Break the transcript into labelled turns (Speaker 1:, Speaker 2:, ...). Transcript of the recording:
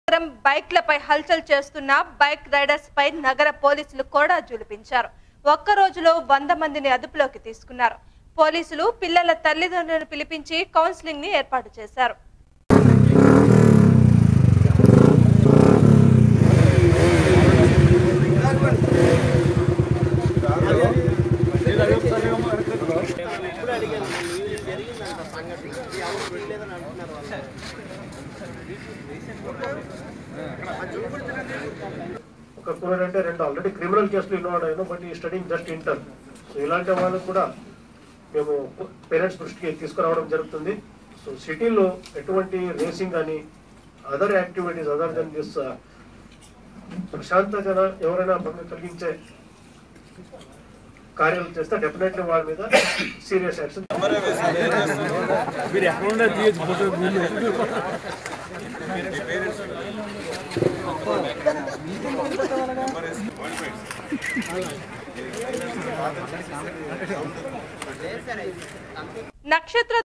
Speaker 1: బైక్లపై హల్చల్ చేస్తున్న bike riders పై నగర పోలీసులు కూడా జులిపించారు ఒక్క రోజులో వంద మందిని అదుపులోకి తీసుకున్నారు పోలీసులు పిల్లల తల్లిదండ్రులను పిలిపించి కౌన్సిలింగ్ ని ఏర్పాటు చేశారు
Speaker 2: ఒక కుర్రాడు అంటే రెండు ఆల్రెడీ క్రిమినల్ కేసులు ఇన్వాల్వ్ అయ్యాను బట్ ఈ స్టడింగ్ జస్ట్ ఇంటర్ సో ఇలాంటి వాళ్ళకు కూడా మేము పేరెంట్స్ దృష్టికి తీసుకురావడం జరుగుతుంది సో సిటీలో ఎటువంటి రేసింగ్ కానీ other activities other than this ప్రశాంత జన ఎవరైనా భంగం కలిగించే కార్యాలు చేస్తే డెఫినెట్లీ వాళ్ళ మీద సీరియస్ యాక్షన్
Speaker 3: మీరు ఎక్కడ ఉండే తీయచ్చు ఫోటో
Speaker 1: నక్షత్ర